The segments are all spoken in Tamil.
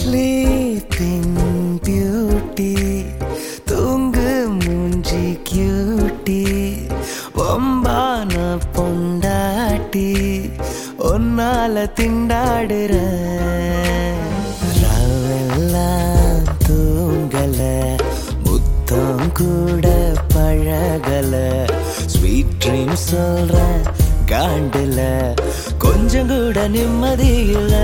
ஸ்லீப்பிங் பியூட்டி தூங்கு மூஞ்சி கியூட்டி ஒம்பான பொண்டாட்டி ஒன்னால திண்டாடுற ராவெல்லாம் தூங்கல முத்தம் கூட பழகல ஸ்வீட் ட்ரீம் சொல்ற காண்டுல கொஞ்சம் கூட நிம்மதி இல்ல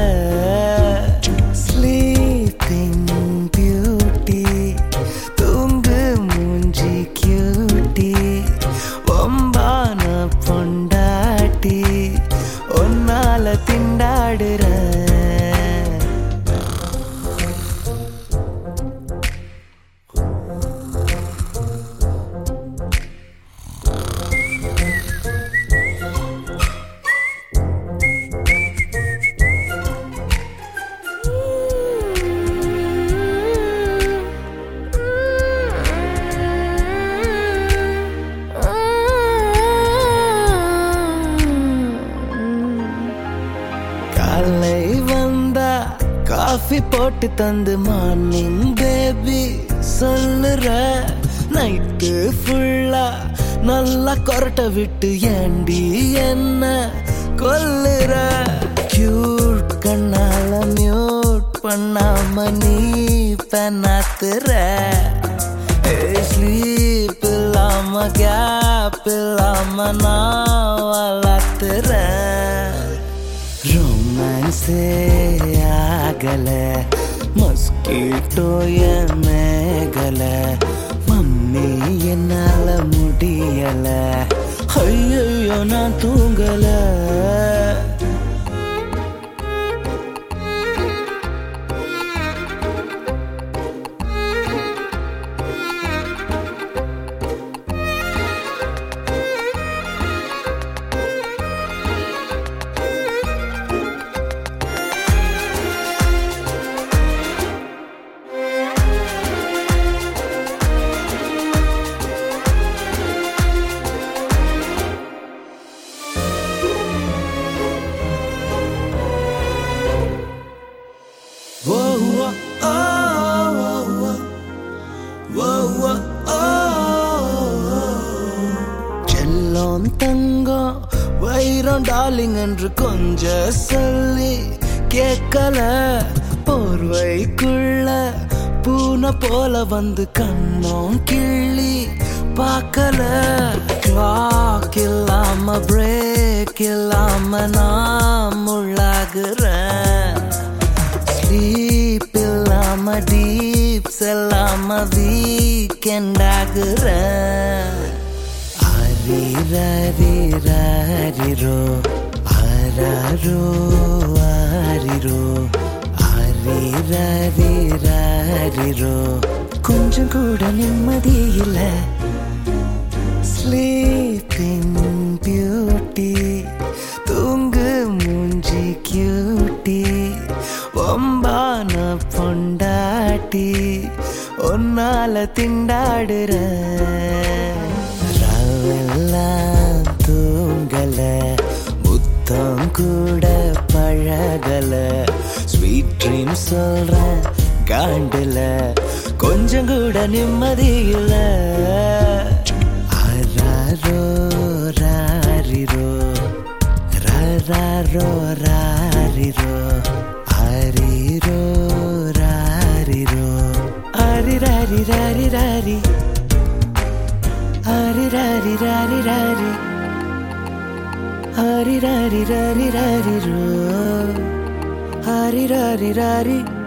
ஸ்லீப்பிங் பியூட்டி தூங்கு மூஞ்சி கியூட்டி ஒம்பான பொண்டாட்டி ஒன்னால திண்டாடுற காலை வந்தா காஃபி போட்டு தந்து மார்னிங் பேபி சொல்லுற நைட்டு ஃபுல்லா நல்லா கொரட்டை விட்டு ஏண்டி என்ன கொல்லுற கியூட் கண்ணால மியூட் பண்ணாம நீ பெண்ணாத்துற ஸ்லீப் இல்லாம கேப் இல்லாம நான் வளர்த்துறேன் ரொமான்ஸே ಆಗಲ மஸ்கிட்டோ என் மேகல மம்மி என்னால முடியல ஐயோ நான் தூங்கல Whoa, whoa, oh, whoa, whoa, oh. செல்லம் தங்கம் வைரம் டார்லிங் என்று கொஞ்ச சொல்லி கேட்கல போர்வைக்குள்ள பூனை போல வந்து கண்ணோம் கிள்ளி பார்க்கல கிளாக் இல்லாம பிரேக் இல்லாம நான் முள்ளாகுறேன் ஸ்லீப் இல்லாம டீப்ஸ் இல்லாம வீக்கெண்ட் ஆகுறேன் ஆரிரோ ஆராரோ ஆரிரோ ஆரிரோ கொஞ்சம் கூட நிம்மதி இல்லை ஸ்லீப்பிங் பியூட்டி தூங்கு மூஞ்சி கியூட்டி ஒம்பான பொண்டாட்டி ஒன்னால திண்டாடுற ராவெல்லாம் தூங்கல முத்தம் கூட பழகல ஸ்வீட் ட்ரீம் சொல்ற காண்டுல கொஞ்சம் கூட நிம்மதி இல்ல ஆராரோ ராரிரோ ராரோ ராரிரோ ஆரிரோ ராரிரோ ஆரி ராரி ராரி ராரி ஆரி ராரி ராரி ராரி ஆரி ராரி ராரி ராரி ரோ ஆரி ராரி ராரி